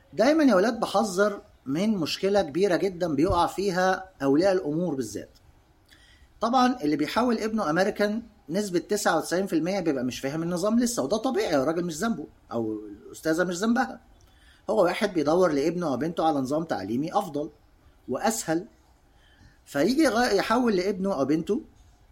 دايما يا ولاد بحذر من مشكلة كبيرة جدا بيقع فيها أولياء الأمور بالذات طبعا اللي بيحول ابنه أمريكان نسبة 99% بيبقى مش فاهم النظام لسه وده طبيعي الراجل مش ذنبه أو الأستاذة مش ذنبها هو واحد بيدور لابنه أو بنته على نظام تعليمي أفضل وأسهل فيجي يغ- يحول لابنه أو بنته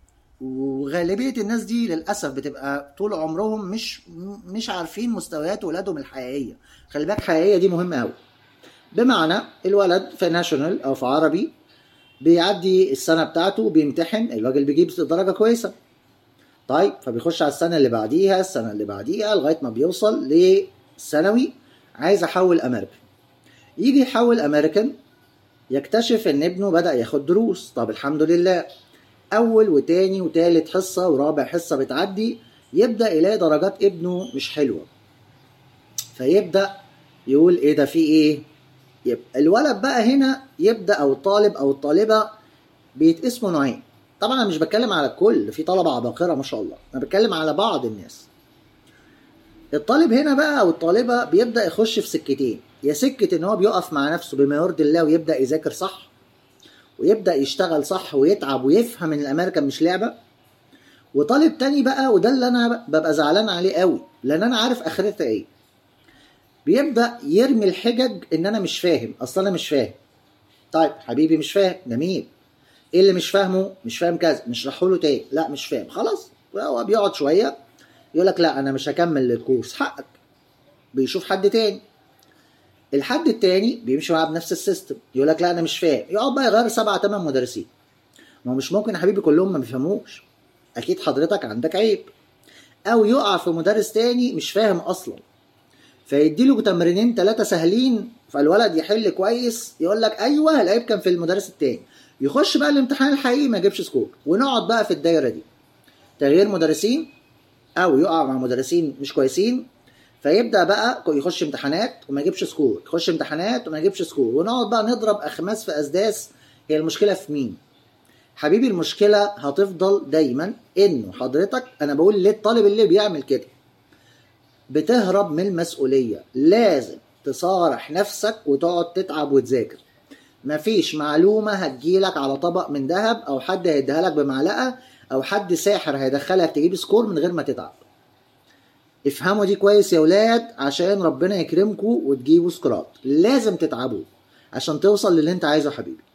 وغالبية الناس دي للأسف بتبقى طول عمرهم مش مش عارفين مستويات ولادهم الحقيقية خلي بالك حقيقية دي مهمة أوي بمعنى الولد في ناشونال أو في عربي بيعدي السنة بتاعته بيمتحن الراجل بيجيب درجة كويسة طيب فبيخش على السنة اللي بعديها السنة اللي بعديها لغاية ما بيوصل لثانوي عايز أحول أمريكان يجي يحول أمريكان يكتشف إن ابنه بدأ ياخد دروس طب الحمد لله اول وتاني وتالت حصه ورابع حصه بتعدي يبدا يلاقي درجات ابنه مش حلوه فيبدا يقول ايه ده في ايه يبقى الولد بقى هنا يبدا او الطالب او الطالبه بيتقسموا نوعين طبعا انا مش بتكلم على الكل في طلبه عباقره ما شاء الله انا بتكلم على بعض الناس الطالب هنا بقى او الطالبه بيبدا يخش في سكتين يا سكه ان هو بيقف مع نفسه بما يرضي الله ويبدا يذاكر صح ويبدا يشتغل صح ويتعب ويفهم ان الامريكان مش لعبه وطالب تاني بقى وده اللي انا ببقى زعلان عليه قوي لان انا عارف اخرتها ايه بيبدا يرمي الحجج ان انا مش فاهم اصل انا مش فاهم طيب حبيبي مش فاهم جميل ايه اللي مش فاهمه مش فاهم كذا نشرحه له تاني لا مش فاهم خلاص هو بيقعد شويه يقول لك لا انا مش هكمل الكورس حقك بيشوف حد تاني الحد التاني بيمشي معاه بنفس السيستم يقول لك لا انا مش فاهم يقعد بقى يغير سبعة تمن مدرسين ما هو مش ممكن يا حبيبي كلهم ما بيفهموش اكيد حضرتك عندك عيب او يقع في مدرس تاني مش فاهم اصلا فيديله تمرينين ثلاثة سهلين فالولد يحل كويس يقول لك ايوه العيب كان في المدرس التاني يخش بقى الامتحان الحقيقي ما يجيبش سكور ونقعد بقى في الدايرة دي تغيير مدرسين او يقع مع مدرسين مش كويسين فيبدا بقى يخش امتحانات وما يجيبش سكور يخش امتحانات وما يجيبش سكور ونقعد بقى نضرب اخماس في اسداس هي المشكله في مين حبيبي المشكله هتفضل دايما انه حضرتك انا بقول للطالب اللي بيعمل كده بتهرب من المسؤوليه لازم تصارح نفسك وتقعد تتعب وتذاكر مفيش معلومه هتجيلك على طبق من ذهب او حد هيديها لك بمعلقه او حد ساحر هيدخلك تجيب سكور من غير ما تتعب افهموا دي كويس يا ولاد عشان ربنا يكرمكم وتجيبوا سكورات لازم تتعبوا عشان توصل للي انت عايزه يا حبيبي